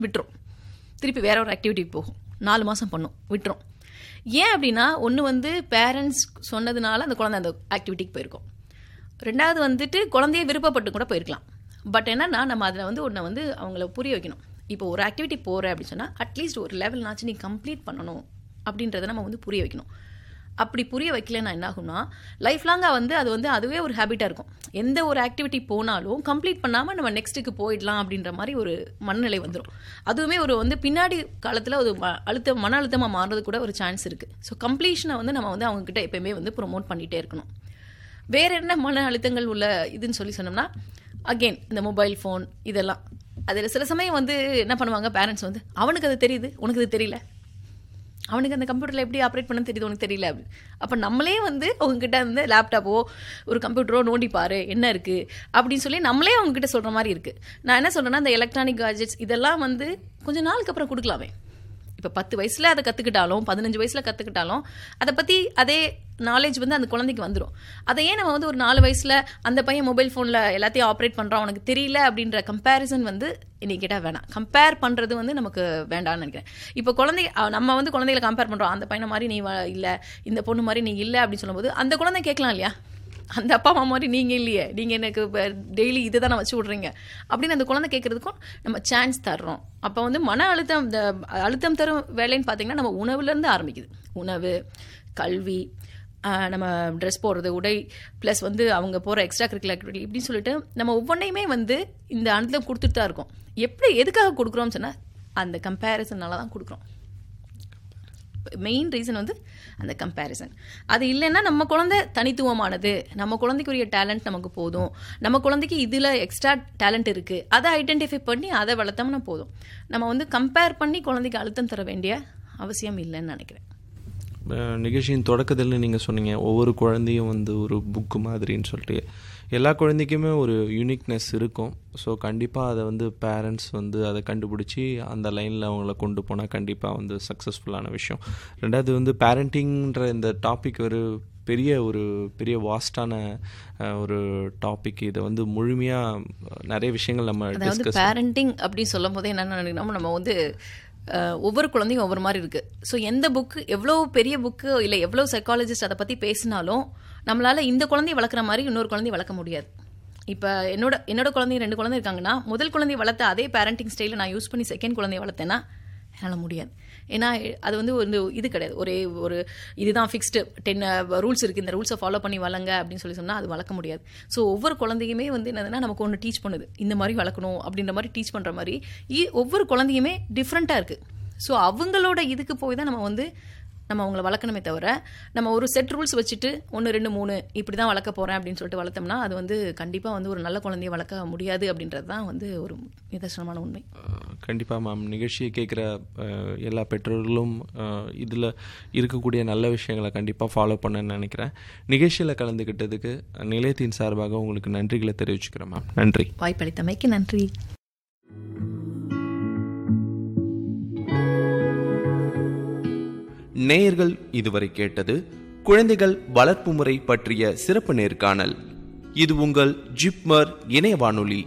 விட்டுரும் திருப்பி வேற ஒரு ஆக்டிவிட்டிக்கு போகும் நாலு மாதம் பண்ணும் விட்டுரும் ஏன் அப்படின்னா ஒன்று வந்து பேரண்ட்ஸ் சொன்னதுனால அந்த குழந்தை அந்த ஆக்டிவிட்டிக்கு போயிருக்கும் ரெண்டாவது வந்துட்டு குழந்தைய விருப்பப்பட்டு கூட போயிருக்கலாம் பட் என்னன்னா நம்ம அதில் வந்து ஒன்றை வந்து அவங்கள புரிய வைக்கணும் இப்போ ஒரு ஆக்டிவிட்டி போகிற அப்படின்னு சொன்னால் அட்லீஸ்ட் ஒரு லெவல்னாச்சும் நீ கம்ப்ளீட் பண்ணணும் அப்படின்றத நம்ம வந்து புரிய வைக்கணும் அப்படி புரிய வைக்கலன்னா என்ன ஆகும்னா லைஃப் லாங்காக வந்து அது வந்து அதுவே ஒரு ஹேபிட்டாக இருக்கும் எந்த ஒரு ஆக்டிவிட்டி போனாலும் கம்ப்ளீட் பண்ணாமல் நம்ம நெக்ஸ்ட்டுக்கு போயிடலாம் அப்படின்ற மாதிரி ஒரு மனநிலை வந்துடும் அதுவுமே ஒரு வந்து பின்னாடி காலத்தில் ஒரு ம- அழுத்த மன அழுத்தமாக மாறுறது கூட ஒரு சான்ஸ் இருக்குது ஸோ கம்ப்ளீஷனை வந்து நம்ம வந்து அவங்கக்கிட்ட எப்பயுமே வந்து ப்ரொமோட் பண்ணிகிட்டே இருக்கணும் வேற என்ன மன அழுத்தங்கள் உள்ள இதுன்னு சொல்லி சொன்னோம்னா அகெயின் இந்த மொபைல் ஃபோன் இதெல்லாம் அதில் சில சமயம் வந்து என்ன பண்ணுவாங்க பேரண்ட்ஸ் வந்து அவனுக்கு அது தெரியுது உனக்கு அது தெரியல அவனுக்கு அந்த கம்ப்யூட்டரில் எப்படி ஆப்ரேட் பண்ண தெரியுது உனக்கு தெரியல அப்படி அப்போ நம்மளே வந்து உங்ககிட்ட வந்து லேப்டாப்போ ஒரு கம்ப்யூட்டரோ நோண்டி பாரு என்ன இருக்குது அப்படின்னு சொல்லி நம்மளே அவங்ககிட்ட சொல்கிற மாதிரி இருக்குது நான் என்ன சொல்கிறேன்னா இந்த எலக்ட்ரானிக் கேஜெட்ஸ் இதெல்லாம் வந்து கொஞ்ச நாளுக்கு அப்புறம் கொடுக்கலாமே இப்போ பத்து வயசில் அதை கற்றுக்கிட்டாலும் பதினஞ்சு வயசில் கற்றுக்கிட்டாலும் அதை பற்றி அதே நாலேஜ் வந்து அந்த குழந்தைக்கு வந்துடும் அதை ஏன் நம்ம வந்து ஒரு நாலு வயசில் அந்த பையன் மொபைல் ஃபோனில் எல்லாத்தையும் ஆப்ரேட் பண்ணுறான் உனக்கு தெரியல அப்படின்ற கம்பேரிசன் வந்து இன்னைக்கு கேட்டால் வேணாம் கம்பேர் பண்ணுறது வந்து நமக்கு வேண்டாம்னு நினைக்கிறேன் இப்போ குழந்தை அஹ் நம்ம வந்து குழந்தைகளை கம்பேர் பண்ணுறோம் அந்த பையனை மாதிரி நீ வ- இல்லை இந்த பொண்ணு மாதிரி நீ இல்லை அப்படின்னு சொல்லும்போது அந்த குழந்தை கேட்கலாம் இல்லையா அந்த அப்பா அம்மா மாதிரி நீங்கள் இல்லையே நீங்கள் எனக்கு டெய்லி இதை தானே வச்சு விட்றீங்க அப்படின்னு அந்த குழந்தை கேட்குறதுக்கும் நம்ம சான்ஸ் தர்றோம் அப்போ வந்து மன அழுத்தம் இந்த அழுத்தம் தரும் வேலைன்னு பார்த்தீங்கன்னா நம்ம உணவுலேருந்து ஆரம்பிக்குது உணவு கல்வி ஆஹ் நம்ம ட்ரெஸ் போடுறது உடை ப்ளஸ் வந்து அவங்க போகிற எக்ஸ்ட்ரா கரிக்குலர் ஆக்டிவிட்டி இப்படின்னு சொல்லிட்டு நம்ம ஒவ்வொன்றையுமே வந்து இந்த அழுத்தம் கொடுத்துட்டு தான் இருக்கோம் எப்படி எதுக்காக கொடுக்குறோம்னு சொன்னால் அந்த கம்பேரிசனால தான் கொடுக்குறோம் மெயின் ரீசன் வந்து அந்த கம்பேரிசன் அது இல்லைன்னா நம்ம குழந்தை தனித்துவமானது நம்ம குழந்தைக்குரிய டேலண்ட் நமக்கு போதும் நம்ம குழந்தைக்கு இதில் எக்ஸ்ட்ரா டேலண்ட் இருக்குது அதை ஐடென்டிஃபை பண்ணி அதை வளர்த்தோம்னா போதும் நம்ம வந்து கம்பேர் பண்ணி குழந்தைக்கு அழுத்தம் தர வேண்டிய அவசியம் இல்லைன்னு நினைக்கிறேன் அஹ் நிகழ்ச்சியின் தொடக்கத்தில் நீங்கள் சொன்னீங்க ஒவ்வொரு குழந்தையும் வந்து ஒரு புக்கு மாதிரின்னு சொல்லிட்டு எல்லா குழந்தைக்குமே ஒரு யூனிக்னஸ் இருக்கும் ஸோ கண்டிப்பாக அதை வந்து பேரண்ட்ஸ் வந்து அதை கண்டுபிடிச்சி அந்த லைனில் அவங்கள கொண்டு போனால் கண்டிப்பாக வந்து சக்ஸஸ்ஃபுல்லான விஷயம் ரெண்டாவது வந்து பேரண்டிங்ன்ற இந்த டாபிக் ஒரு பெரிய ஒரு பெரிய வாஸ்டான ஒரு டாபிக் இதை வந்து முழுமையாக நிறைய விஷயங்கள் நம்ம அதாவது டிஸ்கஸ் பேரண்டிங் அப்படின்னு சொல்லும் போதே என்ன நினைக்கணும் நம்ம வந்து அஹ், ஒவ்வொரு குழந்தையும் ஒவ்வொரு மாதிரி இருக்கு ஸோ எந்த புக்கு எவ்வளோ பெரிய புக்கு இல்லை எவ்வளோ சைக்காலஜிஸ்ட் அதை பற்றி பேசினாலும் நம்மளால இந்த குழந்தைய வளர்க்குற மாதிரி இன்னொரு குழந்தைய வளர்க்க முடியாது இப்போ என்னோட என்னோட குழந்தைங்க ரெண்டு குழந்தை இருக்காங்கன்னா முதல் குழந்தைய வளர்த்த அதே பேரண்டிங் ஸ்டைலை நான் யூஸ் பண்ணி செகண்ட் குழந்தைய வளர்த்தேன்னா என்னால் முடியாது ஏன்னா அது வந்து ஒரு இது கிடையாது ஒரே ஒரு இதுதான் ஃபிக்ஸ்டு டென் ரூல்ஸ் இருக்குது இந்த ரூல்ஸை ஃபாலோ பண்ணி வளங்க அப்படின்னு சொல்லி சொன்னால் அது வளர்க்க முடியாது ஸோ ஒவ்வொரு குழந்தையுமே வந்து என்னதுன்னா நமக்கு ஒன்று டீச் பண்ணுது இந்த மாதிரி வளர்க்கணும் அப்படின்ற மாதிரி டீச் பண்ணுற மாதிரி இ- ஒவ்வொரு குழந்தையுமே டிஃப்ரெண்ட்டாக இருக்குது ஸோ அவங்களோட இதுக்கு போய் தான் நம்ம வந்து நம்ம அவங்கள வளர்க்கணுமே தவிர நம்ம ஒரு செட் ரூல்ஸ் வச்சுட்டு ஒன்று ரெண்டு மூணு இப்படி தான் வளர்க்க போகிறேன் அப்படின்னு சொல்லிட்டு வளர்த்தோம்னா அது வந்து கண்டிப்பாக வந்து ஒரு நல்ல குழந்தைய வளர்க்க முடியாது அப்படின்றது தான் வந்து ஒரு நிதர்சனமான உண்மை கண்டிப்பாக மேம் நிகழ்ச்சியை கேட்குற எல்லா பெற்றோர்களும் இதில் இருக்கக்கூடிய நல்ல விஷயங்களை கண்டிப்பாக ஃபாலோ பண்ணணும்னு நினைக்கிறேன் நிகழ்ச்சியில் கலந்துக்கிட்டதுக்கு நிலையத்தின் சார்பாக உங்களுக்கு நன்றிகளை தெரிவிச்சுக்கிறேன் மேம் நன்றி வாய்ப்பளித்தமைக்கு நன்றி நேயர்கள் இதுவரை கேட்டது குழந்தைகள் வளர்ப்பு முறை பற்றிய சிறப்பு நேர்காணல் இது உங்கள் ஜிப்மர் இணைய வானொலி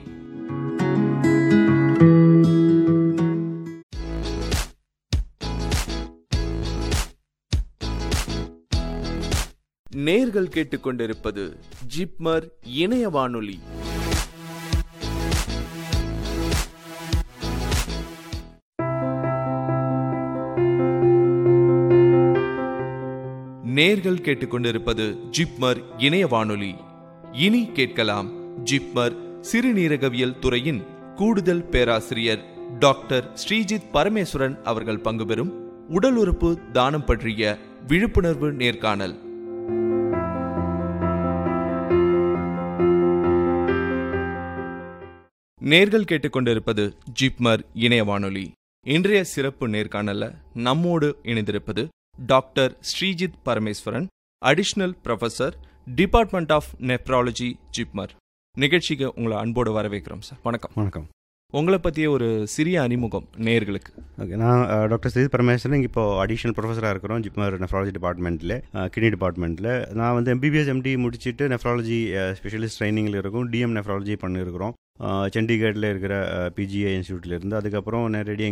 நேர்கள் கேட்டுக்கொண்டிருப்பது ஜிப்மர் இணைய வானொலி நேர்கள் கேட்டுக்கொண்டிருப்பது ஜிப்மர் இணைய வானொலி இனி கேட்கலாம் ஜிப்மர் சிறுநீரகவியல் துறையின் கூடுதல் பேராசிரியர் டாக்டர் ஸ்ரீஜித் பரமேஸ்வரன் அவர்கள் பங்குபெறும் உடல் உறுப்பு தானம் பற்றிய விழிப்புணர்வு நேர்காணல் நேர்கள் கேட்டுக்கொண்டிருப்பது ஜிப்மர் இணைய வானொலி இன்றைய சிறப்பு நேர்காணல்ல நம்மோடு இணைந்திருப்பது doctor Sreejith Parameswaran additional professor department of nephrology JIPMER நிகழ்ச்சிக்கு உங்களை அன்போடு வரவேற்கிறோம் சார் வணக்கம் வணக்கம் உங்களை பற்றிய ஒரு சிறிய அறிமுகம் நேர்களுக்கு ஓகே நான் டாக்டர் ஸ்ரீ பரமேஸ்வரன் இப்போ அடிஷனல் ப்ரொஃபஸராக இருக்கிறோம் ஜிப்மர் நெஃப்ராலஜி டிபார்ட்மெண்ட்டில் கிட்னி டிபார்ட்மெண்ட்டில் நான் வந்து எம்பிபிஎஸ் எம்டி முடிச்சுட்டு நெஃப்ராலஜி ஸ்பெஷலிஸ்ட் ட்ரைனிங்கில் இருக்கும் டிஎம் நெஃப்ராலஜி பண்ணியிருக்கிறோம் சண்டிகரில் இருக்கிற பிஜிஐ இன்ஸ்டியூட்டில் இருந்து அதுக்கப்புறம் நேரடியாக